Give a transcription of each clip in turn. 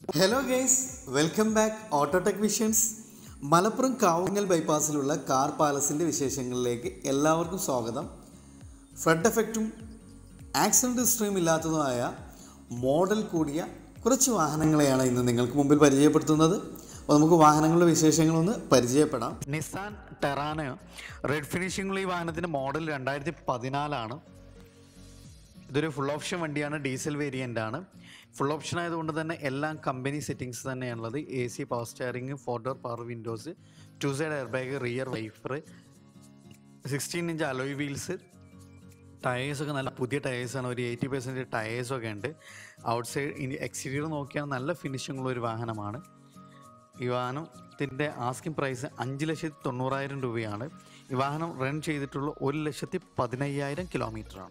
hello guys welcome back auto technicians Malappuram Kavungal ബൈപ്പാസിലുള്ള car പാലസിൻ്റെ വിശേഷങ്ങളിലേക്ക് എല്ലാവർക്കും സ്വാഗതം ഫ്ലഡ് എഫക്റ്റും ആക്സിഡൻറ്റ് ഹിസ്റ്ററിയും ഇല്ലാത്തതുമായ മോഡൽ കൂടിയ കുറച്ച് വാഹനങ്ങളെയാണ് ഇന്ന് നിങ്ങൾക്ക് മുമ്പിൽ പരിചയപ്പെടുത്തുന്നത് അപ്പോൾ നമുക്ക് വാഹനങ്ങളുടെ വിശേഷങ്ങളൊന്ന് പരിചയപ്പെടാം നിസാൻ ടെറാനോ റെഡ് ഫിനിഷിംഗുള്ള ഈ വാഹനത്തിൻ്റെ മോഡൽ രണ്ടായിരത്തി പതിനാലാണ് ഇതൊരു ഫുൾ ഓപ്ഷൻ വണ്ടിയാണ് ഡീസൽ വേരിയൻ്റ് ആണ് ഫുൾ ഓപ്ഷൻ ആയതുകൊണ്ട് തന്നെ എല്ലാം കമ്പനി സെറ്റിങ്സ് തന്നെയാണുള്ളത് A C power steering four door power windows two side air bag rear wiper sixteen inch alloy wheels ടയേഴ്സൊക്കെ നല്ല പുതിയ ടയേഴ്സാണ് ഒരു എയ്റ്റി പെർസെൻറ്റ് ടയേഴ്സൊക്കെ ഉണ്ട് ഔട്ട് സൈഡ് ഇനി എക്സ്റ്റീരിയർ നോക്കിയാൽ നല്ല ഫിനിഷിംഗ് ഉള്ള ഒരു വാഹനമാണ് ഈ വാഹനത്തിൻ്റെ ആസ്കിംഗ് പ്രൈസ് അഞ്ച് ലക്ഷത്തി തൊണ്ണൂറായിരം രൂപയാണ് ഈ വാഹനം റൺ ചെയ്തിട്ടുള്ള ഒരു ലക്ഷത്തി പതിനയ്യായിരം കിലോമീറ്ററാണ്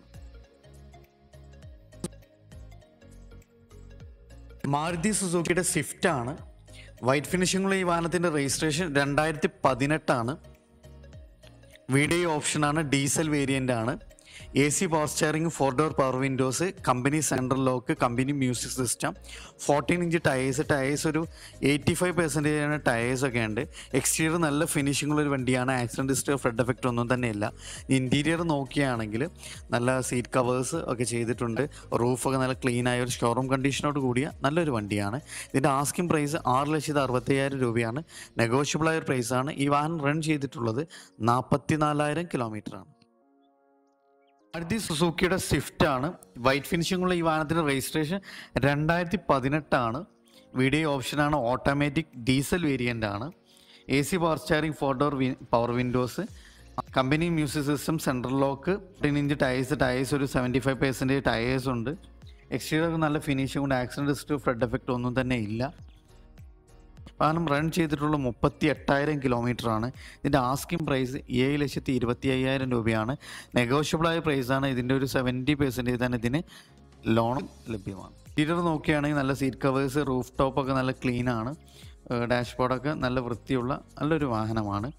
മാരുതി സുസുക്കിയുടെ സ്വിഫ്റ്റ് ആണ് വൈറ്റ് ഫിനിഷിംഗുള്ള ഈ വാഹനത്തിൻ്റെ രജിസ്ട്രേഷൻ രണ്ടായിരത്തി പതിനെട്ടാണ് വീഡിയോ ഓപ്ഷനാണ് ഡീസൽ വേരിയൻ്റ് ആണ് A C power steering four door power windows company central lock company music system fourteen inch tyres tyres ഒരു എയ്റ്റി ഫൈവ് പെർസെൻറ്റേജ് ആണ് ടയേഴ്സ് ഒക്കെ ഉണ്ട് എക്സ്റ്റീരിയർ നല്ല ഫിനിഷിംഗ് ഉള്ള ഒരു വണ്ടിയാണ് ആക്സിഡൻറ്റ് ഹിസ്റ്ററി ഫ്ലഡ് എഫക്റ്റ് ഒന്നും തന്നെ ഇല്ല ഇൻറ്റീരിയർ നോക്കുകയാണെങ്കിൽ നല്ല സീറ്റ് കവേഴ്സ് ഒക്കെ ചെയ്തിട്ടുണ്ട് റൂഫൊക്കെ നല്ല ക്ലീൻ ആയ ഒരു ഷോറൂം കണ്ടീഷനോട് കൂടിയ നല്ലൊരു വണ്ടിയാണ് ഇതിൻ്റെ ആസ്കിംഗ് പ്രൈസ് ആറ് ലക്ഷത്തി അറുപത്തയ്യായിരം രൂപയാണ് നെഗോഷ്യബിൾ ആയ പ്രൈസാണ് ഈ വാഹനം റൺ ചെയ്തിട്ടുള്ളത് നാൽപ്പത്തി നാലായിരം കിലോമീറ്ററാണ് മാരുതി സുസുക്കിയുടെ സ്വിഫ്റ്റ് ആണ് വൈറ്റ് ഫിനിഷിംഗുള്ള ഈ വാഹനത്തിൻ്റെ രജിസ്ട്രേഷൻ രണ്ടായിരത്തി പതിനെട്ടാണ് വീഡിയോ ഓപ്ഷനാണ് ഓട്ടോമാറ്റിക് ഡീസൽ വേരിയൻ്റ് ആണ് A C power steering four door power windows company music system central lock ten inch tyres tyres ഒരു സെവൻറ്റി ഫൈവ് പെർസെൻറ്റേജ് ടയേഴ്സ് ഉണ്ട് എക്സ്റ്റീരിയർ നല്ല ഫിനിഷിംഗ് ഉണ്ട് ആക്സിഡൻറ്റ് ഹിസ്റ്ററി ഫ്ലഡ് എഫക്റ്റ് ഒന്നും തന്നെ ഇല്ല വാഹനം റൺ ചെയ്തിട്ടുള്ള മുപ്പത്തി എട്ടായിരം കിലോമീറ്റർ ആണ് ഇതിൻ്റെ ആസ്കിംഗ് പ്രൈസ് ഏഴ് ലക്ഷത്തി ഇരുപത്തി അയ്യായിരം രൂപയാണ് നെഗോഷ്യബിളായ പ്രൈസാണ് ഇതിൻ്റെ ഒരു സെവൻറ്റി പെർസെൻറ്റേജ് തന്നെ ഇതിന് ലോൺ ലഭ്യമാണ് ഇന്റീരിയർ നോക്കുകയാണെങ്കിൽ നല്ല സീറ്റ് കവേഴ്സ് റൂഫ് ടോപ്പൊക്കെ നല്ല ക്ലീൻ ആണ് ഡാഷ്ബോർഡൊക്കെ നല്ല വൃത്തിയുള്ള നല്ലൊരു വാഹനമാണ്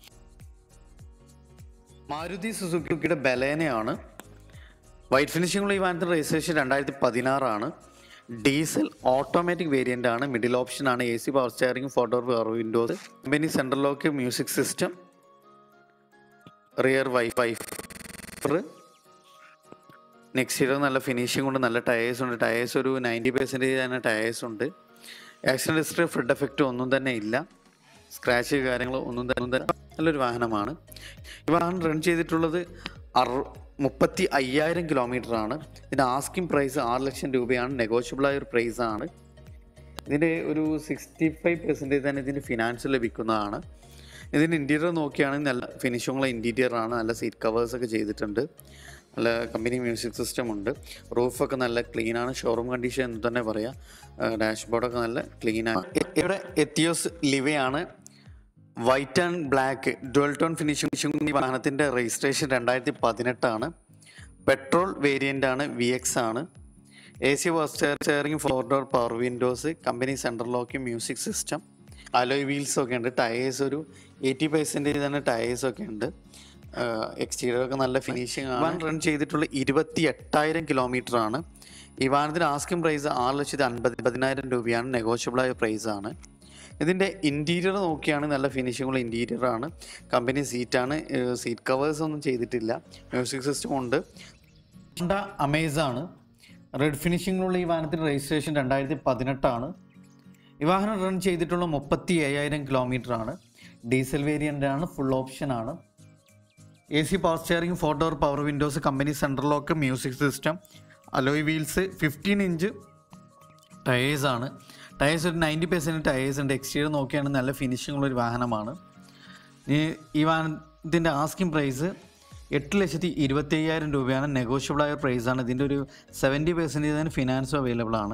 മാരുതി സുസുക്കിയുടെ ബലേനയാണ് വൈറ്റ് ഫിനിഷിംഗുള്ള ഈ വാഹനത്തിൻ്റെ രജിസ്ട്രേഷൻ രണ്ടായിരത്തി പതിനാറാണ് ഡീസൽ ഓട്ടോമാറ്റിക് വേരിയൻ്റ് ആണ് മിഡിൽ ഓപ്ഷൻ ആണ് A C power steering four door power windows company central lock music system rear wiper next year നല്ല ഫിനിഷിംഗ് ഉണ്ട് നല്ല ടയേഴ്സ് ഉണ്ട് ടയേഴ്സ് ഒരു നയൻറ്റി പെർസെൻറ്റേജ് തന്നെ ടയേഴ്സ് ഉണ്ട് ആക്സിഡൻറ്റ് ഹിസ്റ്ററി ഫ്ലഡ് എഫക്റ്റ് ഒന്നും തന്നെ ഇല്ല സ്ക്രാച്ച് കാര്യങ്ങൾ ഒന്നും തന്നെ ഒന്നും തന്നെ നല്ലൊരു വാഹനമാണ് ഈ വാഹനം റൺ ചെയ്തിട്ടുള്ളത് അറു മുപ്പത്തി അയ്യായിരം കിലോമീറ്റർ ആണ് ഇതിൻ്റെ ആസ്കിംഗ് പ്രൈസ് ആറ് ലക്ഷം രൂപയാണ് നെഗോഷ്യബിളായ ഒരു പ്രൈസ് ആണ് ഇതിൻ്റെ ഒരു സിക്സ്റ്റി ഫൈവ് പെർസെൻറ്റേജ് തന്നെ ഇതിൻ്റെ ഫിനാൻസ് ലഭിക്കുന്നതാണ് ഇതിൻ്റെ ഇൻറ്റീരിയർ നോക്കുകയാണെങ്കിൽ നല്ല ഫിനിഷിങ്ങുള്ള ഇൻറ്റീരിയർ ആണ് നല്ല സീറ്റ് കവേഴ്സ് ഒക്കെ ചെയ്തിട്ടുണ്ട് നല്ല കമ്പനി മ്യൂസിക് സിസ്റ്റം ഉണ്ട് റൂഫൊക്കെ നല്ല ക്ലീൻ ആണ് ഷോറൂം കണ്ടീഷൻ എന്ന് തന്നെ പറയാം ഡാഷ്ബോർഡൊക്കെ നല്ല ക്ലീൻ ആണ് ഇവിടെ എത്തിയോസ് ലിവയാണ് white and black dual tone finishing ഈ വാഹനത്തിൻ്റെ രജിസ്ട്രേഷൻ രണ്ടായിരത്തി പതിനെട്ടാണ് പെട്രോൾ വേരിയൻ്റ് ആണ് വി എക്സ് ആണ് A C steering four door power windows company central lock music system alloy wheels ഒക്കെ ഉണ്ട് ടയേഴ്സ് ഒരു എയ്റ്റി പെർസെൻറ്റേജ് തന്നെ ടയേഴ്സ് ഒക്കെ ഉണ്ട് എക്സ്റ്റീരിയർ ഒക്കെ നല്ല ഫിനിഷിംഗ് ആണ് റൺ ചെയ്തിട്ടുള്ള ഇരുപത്തി എട്ടായിരം കിലോമീറ്റർ ആണ് ഈ വാഹനത്തിന് ആസ്കിംഗ് പ്രൈസ് ആറ് ലക്ഷത്തി അൻപത് പതിനായിരം രൂപയാണ് നെഗോഷ്യബിളായ പ്രൈസ് ആണ് ഇതിൻ്റെ ഇൻറ്റീരിയർ നോക്കിയാണെങ്കിൽ നല്ല ഫിനിഷിങ്ങുള്ള ഇൻറ്റീരിയർ ആണ് കമ്പനി സീറ്റാണ് സീറ്റ് കവേഴ്സ് ഒന്നും ചെയ്തിട്ടില്ല മ്യൂസിക് സിസ്റ്റം ഉണ്ട് ഹോണ്ട അമേസാണ് റെഡ് ഫിനിഷിങ്ങിലുള്ള ഈ വാഹനത്തിൻ്റെ രജിസ്ട്രേഷൻ രണ്ടായിരത്തി പതിനെട്ടാണ് ഈ വാഹനം റൺ ചെയ്തിട്ടുള്ള മുപ്പത്തി ഏഴായിരം കിലോമീറ്റർ ആണ് ഡീസൽ വേരിയൻ്റ് ആണ് ഫുൾ ഓപ്ഷൻ ആണ് A C power steering four door power windows company central lock music system alloy wheels fifteen inch tyres ആണ് ടയേഴ്സ് ഒരു നയൻറ്റി പെർസെൻറ്റ് ടയേഴ്സ് ഉണ്ട് എക്സ്റ്റീരിയർ നോക്കിയാണെങ്കിൽ നല്ല ഫിനിഷിംഗ് ഉള്ള ഒരു വാഹനമാണ് ഈ ഈ വാഹനത്തിൻ്റെ ആസ്കിംഗ് പ്രൈസ് എട്ട് ലക്ഷത്തി ഇരുപത്തി അയ്യായിരം രൂപയാണ് നെഗോഷ്യബിൾ ആയ പ്രൈസാണ് ഇതിൻ്റെ ഒരു സെവൻറ്റി പെർസെൻറ്റേജ് തന്നെ ഫിനാൻസും അവൈലബിൾ ആണ്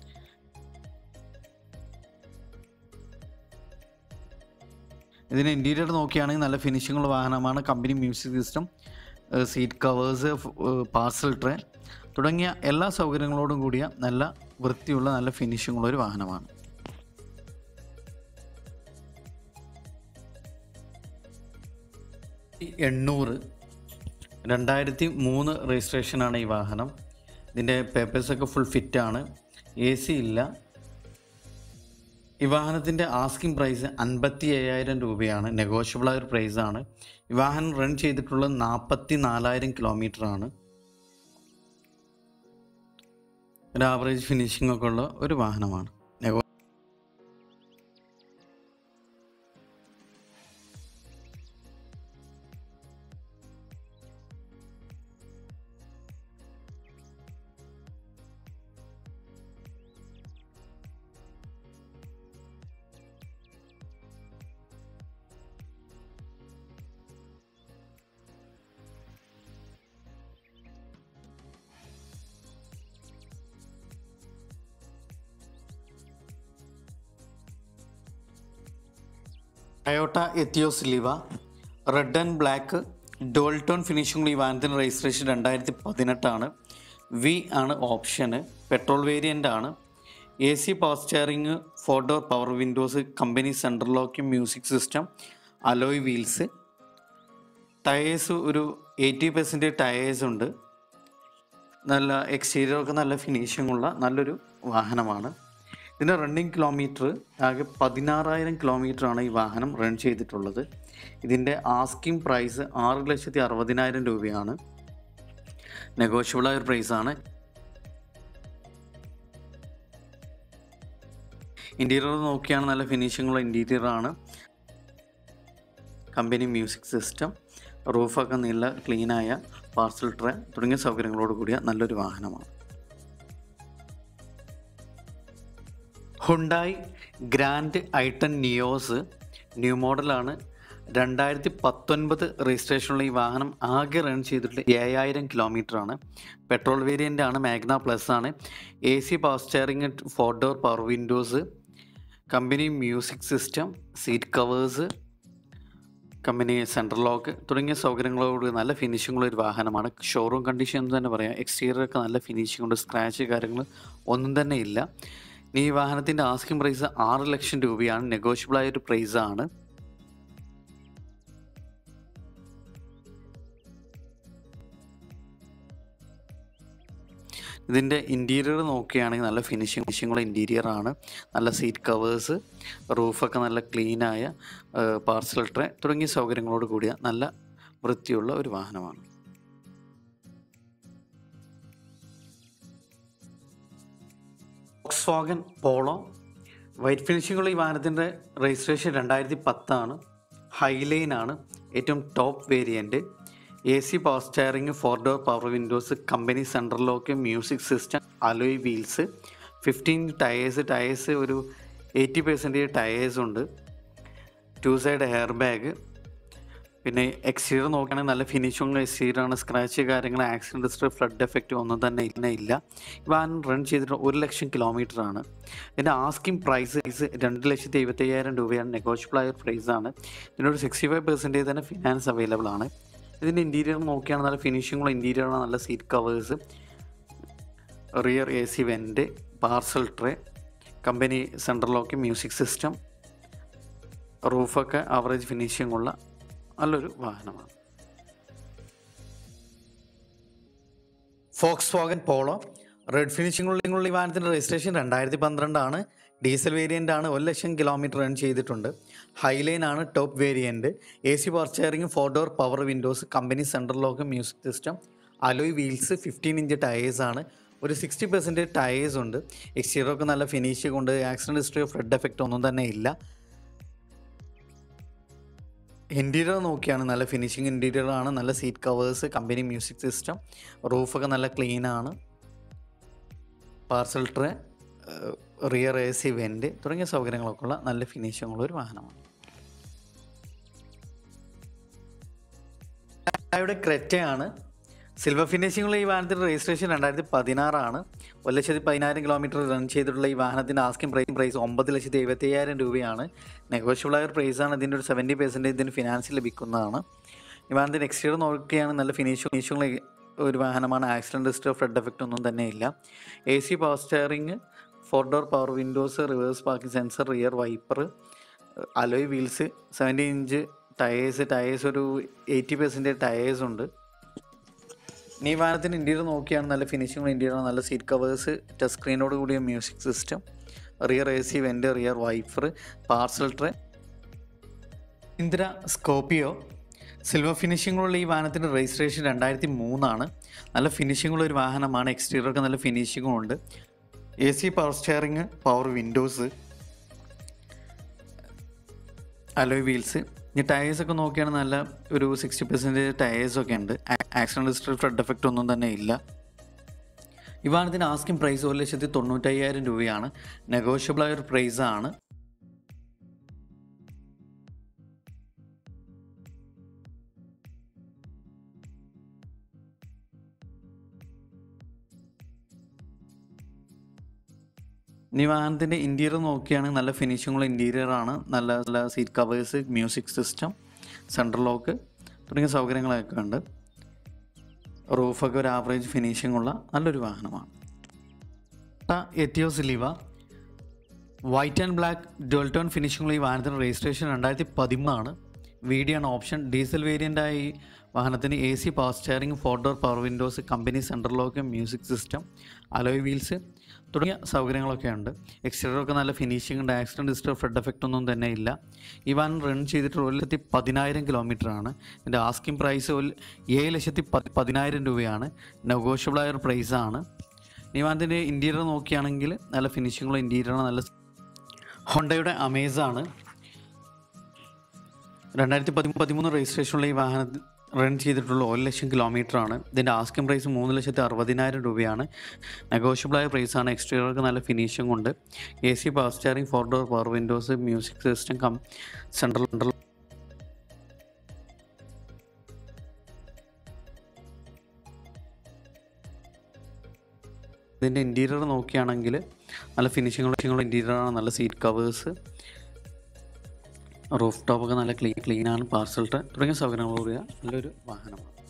ഇതിന് ഇൻറ്റീരിയർ നോക്കുകയാണെങ്കിൽ നല്ല ഫിനിഷിംഗ് ഉള്ള വാഹനമാണ് company music system seat covers parcel tray തുടങ്ങിയ എല്ലാ സൗകര്യങ്ങളോടും കൂടിയ നല്ല വൃത്തിയുള്ള നല്ല ഫിനിഷിംഗ് ഉള്ള ഒരു വാഹനമാണ് എണ്ണൂറ് രണ്ടായിരത്തി മൂന്ന് രജിസ്ട്രേഷനാണ് ഈ വാഹനം ഇതിൻ്റെ പേപ്പേഴ്സൊക്കെ ഫുൾ ഫിറ്റാണ് എ സി ഇല്ല ഈ വാഹനത്തിൻ്റെ ആസ്കിംഗ് പ്രൈസ് അൻപത്തി അയ്യായിരം രൂപയാണ് നെഗോഷ്യബിൾ ആയ ഒരു പ്രൈസാണ് ഈ വാഹനം റൺ ചെയ്തിട്ടുള്ളത് നാൽപ്പത്തി നാലായിരം കിലോമീറ്റർ ആണ് ഒരു ആവറേജ് ഫിനിഷിംഗ് ഒക്കെ ഉള്ള ഒരു വാഹനമാണ് നെഗോ Toyota Etios Liva red and black dual tone finishing ഈ വാഹനത്തിൻ്റെ രജിസ്ട്രേഷൻ രണ്ടായിരത്തി പതിനെട്ടാണ് വി ആണ് ഓപ്ഷന് പെട്രോൾ വേരിയൻ്റ് ആണ് A C power steering four door power windows company central lock music system alloy wheels tyres ഒരു എയ്റ്റി പെർസെൻറ്റേജ് ടയേഴ്സ് ഉണ്ട് നല്ല എക്സ്റ്റീരിയർ ഒക്കെ നല്ല ഫിനിഷിംഗ് ഉള്ള നല്ലൊരു വാഹനമാണ് ഇതിൻ്റെ റണ്ണിങ് കിലോമീറ്റർ ആകെ പതിനാറായിരം കിലോമീറ്ററാണ് ഈ വാഹനം റൺ ചെയ്തിട്ടുള്ളത് ഇതിൻ്റെ ആസ്കിംഗ് പ്രൈസ് ആറ് ലക്ഷത്തി അറുപതിനായിരം രൂപയാണ് നെഗോഷ്യബിളായ ഒരു പ്രൈസാണ് ഇൻറ്റീരിയർ നോക്കിയാണ് നല്ല ഫിനിഷിംഗുള്ള ഇൻറ്റീരിയർ ആണ് കമ്പനി മ്യൂസിക് സിസ്റ്റം റൂഫൊക്കെ നല്ല ക്ലീനായ പാർസൽ ട്രേ തുടങ്ങിയ സൗകര്യങ്ങളോട് കൂടിയ നല്ലൊരു വാഹനമാണ് Hyundai Grand i ten Nios new മോഡലാണ് രണ്ടായിരത്തി പത്തൊൻപത് രജിസ്ട്രേഷനുള്ള ഈ വാഹനം ആകെ റൺ ചെയ്തിട്ടുള്ള ഏഴായിരം കിലോമീറ്റർ ആണ് പെട്രോൾ വേരിയൻ്റ് ആണ് മാഗ്ന പ്ലസ് ആണ് A C power steering four door power windows company music system seat covers company central lock തുടങ്ങിയ സൗകര്യങ്ങളോട് നല്ല ഫിനിഷിങ്ങുള്ള ഒരു വാഹനമാണ് ഷോറൂം കണ്ടീഷൻ എന്ന് തന്നെ പറയാം എക്സ്റ്റീരിയർ ഒക്കെ നല്ല ഫിനിഷിംഗ് ഉണ്ട് സ്ക്രാച്ച് കാര്യങ്ങൾ ഒന്നും തന്നെ ഇല്ല ഇനി ഈ വാഹനത്തിൻ്റെ ആസ്കിംഗ് പ്രൈസ് ആറ് ലക്ഷം രൂപയാണ് നെഗോഷ്യബിൾ ആയ ഒരു പ്രൈസാണ് ഇതിൻ്റെ ഇൻറ്റീരിയർ നോക്കുകയാണെങ്കിൽ നല്ല ഫിനിഷിംഗ് ഫിനിഷിങ്ങുള്ള ഇൻറ്റീരിയർ ആണ് നല്ല സീറ്റ് കവേഴ്സ് റൂഫൊക്കെ നല്ല ക്ലീനായ പാർസൽ ട്രേ തുടങ്ങിയ സൗകര്യങ്ങളോട് കൂടിയ നല്ല വൃത്തിയുള്ള ഒരു വാഹനമാണ് വോക്സ്വാഗൻ പോളോ വൈറ്റ് ഫിനിഷിങ്ങുള്ള ഈ വാഹനത്തിൻ്റെ രജിസ്ട്രേഷൻ രണ്ടായിരത്തി പത്താണ് ഹൈലൈൻ ആണ് ഏറ്റവും top variant A C power steering four door power windows company central lock music system alloy wheels fifteen tyres tyres ഒരു എയ്റ്റി പെർസെൻറ്റേജ് ടയേഴ്സ് ഉണ്ട് ടു സൈഡ് ഹെയർ ബാഗ് പിന്നെ exterior നോക്കുകയാണെങ്കിൽ നല്ല ഫിനിഷിംഗ് എക്സ്റ്റീരിയർ ആണ് scratch കാര്യങ്ങൾ accident history flood effect ഒന്നും തന്നെ ഇല്ല ഇല്ല ഈ വാഹനം റൺ ചെയ്തിട്ട് ഒരു ലക്ഷം കിലോമീറ്റർ ആണ് ഇതിൻ്റെ ആസ്കിംഗ് പ്രൈസ് രണ്ട് ലക്ഷത്തി എഴുപത്തി അയ്യായിരം രൂപയാണ് നെഗോഷ്യബിൾ ആയ പ്രൈസാണ് ഇതിനൊരു സിക്സ്റ്റി ഫൈവ് പെർസെൻറ്റേജ് തന്നെ ഫിനാൻസ് അവൈലബിൾ ആണ് ഇതിൻ്റെ ഇൻറ്റീരിയർ നോക്കിയാണ് നല്ല ഫിനിഷിങ്ങുള്ള ഇൻറ്റീരിയർ ആണ് നല്ല seat covers rear A C vent parcel tray company central lock music system റൂഫൊക്കെ ആവറേജ് ഫിനിഷിംഗ് ഉള്ള നല്ലൊരു വാഹനമാണ് Volkswagen Polo red finishing ഉള്ള ഈ വാഹനത്തിൻ്റെ രജിസ്ട്രേഷൻ രണ്ടായിരത്തി പന്ത്രണ്ടാണ് ഡീസൽ വേരിയൻ്റ് ആണ് ഒരു ലക്ഷം കിലോമീറ്റർ റൺ ചെയ്തിട്ടുണ്ട് ഹൈലൈൻ ആണ് top variant A C power steering four door power windows company central lock music system alloy wheels fifteen inch tyres ആണ് ഒരു സിക്സ്റ്റി പെർസെൻറ്റേജ് ടയേഴ്സ് ഉണ്ട് എക്സ്റ്റീരിയർ ഒക്കെ നല്ല ഫിനിഷിംഗ് ഉണ്ട് ആക്സിഡൻറ്റ് ഹിസ്റ്ററി ഫ്ലഡ് എഫക്റ്റ് ഒന്നും തന്നെ ഇല്ല ഇൻറ്റീരിയർ നോക്കിയാണ് നല്ല ഫിനിഷിംഗ് ഇൻറ്റീരിയർ ആണ് നല്ല seat covers company music system റൂഫൊക്കെ നല്ല ക്ലീൻ ആണ് parcel tray rear A C vent തുടങ്ങിയ സൗകര്യങ്ങളൊക്കെ ഉള്ള നല്ല ഫിനിഷിംഗ് ഉള്ള ഒരു വാഹനമാണ് ഇവിടെ ക്രെറ്റയാണ് സിൽവർ ഫിനിഷിംഗുള്ള ഈ വാഹനത്തിൻ്റെ രജിസ്ട്രേഷൻ രണ്ടായിരത്തി പതിനാറാണ് ഒരു ലക്ഷത്തി പതിനായിരം കിലോമീറ്റർ റൺ ചെയ്തിട്ടുള്ള ഈ വാഹനത്തിൻ്റെ ആസ്കിംഗ് പ്രൈസ് പ്രൈസ് ഒമ്പത് ലക്ഷത്തി എഴുപത്തി അയ്യായിരം രൂപയാണ് നെഗോഷ്യബിൾ ആയ ഒരു പ്രൈസാണ് ഇതിൻ്റെ ഒരു സെവൻറ്റി പെർസെൻറ്റേജ് ഇതിന് ഫിനാൻസിൽ ലഭിക്കുന്നതാണ് ഈ വാഹനത്തിൻ്റെ എക്സ്റ്റീരിയർ നോക്കുകയാണ് നല്ല ഫിനിഷിംഗ് ഫിനിഷിംഗുള്ള ഒരു വാഹനമാണ് ആക്സിഡൻറ്റ് ഹിസ്റ്ററി ഫ്ലഡ് എഫക്റ്റ് ഒന്നും തന്നെ ഇല്ല A C power steering four door power windows reverse parking sensor rear wiper alloy wheels seventy inch tyres tyres ഒരു എയ്റ്റി പെർസെൻറ്റേജ് ടയേഴ്സ് ഉണ്ട് ഇനി ഈ വാഹനത്തിൻ്റെ ഇൻറ്റീരിയർ നോക്കിയാണ് നല്ല ഫിനിഷിംഗ് ഇൻറ്റീരിയർ നല്ല സീറ്റ് കവേഴ്സ് ടച്ച് സ്ക്രീനോട് കൂടിയ music system rear A C vent rear wiper parcel tray ഇന്ദിര സ്കോപ്പിയോ സിൽവർ ഫിനിഷിങ്ങുള്ള ഈ വാഹനത്തിൻ്റെ രജിസ്ട്രേഷൻ രണ്ടായിരത്തി മൂന്നാണ് നല്ല ഫിനിഷിങ്ങുള്ള ഒരു വാഹനമാണ് എക്സ്റ്റീരിയറൊക്കെ നല്ല ഫിനിഷിങ്ങും ഉണ്ട് A C power steering power windows alloy wheels ഇനി ടയേഴ്സ് ഒക്കെ നോക്കിയാണെങ്കിൽ നല്ല ഒരു സിക്സ്റ്റി പെർസെൻറ്റേജ് ടയേഴ്സ് ഒക്കെ ഉണ്ട് ആക്സിഡൻറ്റ് ഹിസ്റ്ററി ഫ്ലഡ് എഫക്റ്റ് ഒന്നും തന്നെ ഇല്ല ഈ വാഹനത്തിന് ആസ്കിംഗ് പ്രൈസ് ഒരു ലക്ഷത്തി തൊണ്ണൂറ്റയ്യായിരം രൂപയാണ് നെഗോഷ്യബിൾ ആയ ഒരു പ്രൈസ് ആണ് ഇനി വാഹനത്തിൻ്റെ ഇൻറ്റീരിയർ നോക്കുകയാണെങ്കിൽ നല്ല ഫിനിഷിങ്ങുള്ള ഇൻറ്റീരിയർ ആണ് നല്ല നല്ല seat covers music system central lock തുടങ്ങിയ സൗകര്യങ്ങളൊക്കെ ഉണ്ട് റൂഫൊക്കെ ഒരു ആവറേജ് ഫിനിഷിംഗ് ഉള്ള നല്ലൊരു വാഹനമാണ് Etios Liva white and black dual tone ഫിനിഷിംഗുള്ള ഈ വാഹനത്തിൻ്റെ രജിസ്ട്രേഷൻ രണ്ടായിരത്തി പതിമൂന്നാണ് വി ഡി ആണ് ഓപ്ഷൻ ഡീസൽ വേരിയൻ്റായ ഈ വാഹനത്തിന് A C power steering four door power windows company central lock music system alloy wheels തുടങ്ങിയ സൗകര്യങ്ങളൊക്കെ ഉണ്ട് എക്സ്റ്റീരിയറൊക്കെ നല്ല ഫിനിഷിംഗ് ഉണ്ട് ആക്സിഡൻറ്റ് ഹിസ്റ്ററി ഫ്ലഡ് എഫക്റ്റ് ഒന്നും തന്നെ ഇല്ല ഈ വാഹനം റൺ ചെയ്തിട്ട് ഒരു ലക്ഷത്തി പതിനായിരം കിലോമീറ്റർ ആണ് ഇതിൻ്റെ ആസ്കിംഗ് പ്രൈസ് ഒരു ഏഴ് ലക്ഷത്തി പതി പതിനായിരം രൂപയാണ് നെഗോഷ്യബിൾ ആയ ഒരു പ്രൈസാണ് ഈ വാഹനത്തിൻ്റെ ഇൻറ്റീരിയർ നോക്കുകയാണെങ്കിൽ നല്ല ഫിനിഷിങ്ങുള്ള ഇൻറ്റീരിയറാണ് നല്ല ഹോണ്ടയുടെ അമേസാണ് രണ്ടായിരത്തി പതി പതിമൂന്ന് രജിസ്ട്രേഷനുള്ള ഈ വാഹനം റൺ ചെയ്തിട്ടുള്ള ഒരു ലക്ഷം കിലോമീറ്റർ ആണ് ഇതിൻ്റെ ആസ്കിംഗ് പ്രൈസ് മൂന്ന് ലക്ഷത്തി അറുപതിനായിരം രൂപയാണ് നെഗോഷ്യബിളായ പ്രൈസാണ് എക്സ്റ്റീരിയർക്ക് നല്ല ഫിനിഷിംഗ് ഉണ്ട് A C power steering four door power windows music system cum central central ഇതിൻ്റെ ഇൻറ്റീരിയർ നോക്കുകയാണെങ്കിൽ നല്ല ഫിനിഷിങ്ങുള്ള ഇൻറ്റീരിയറാണ് നല്ല സീറ്റ് കവേഴ്സ് റൂഫ് ടോപ്പൊക്കെ നല്ല ക്ലീൻ ക്ലീനാണ് പാർസൽ ട്രെ തുടങ്ങിയ സൗകര്യങ്ങളോടുകൂടിയ നല്ലൊരു വാഹനമാണ്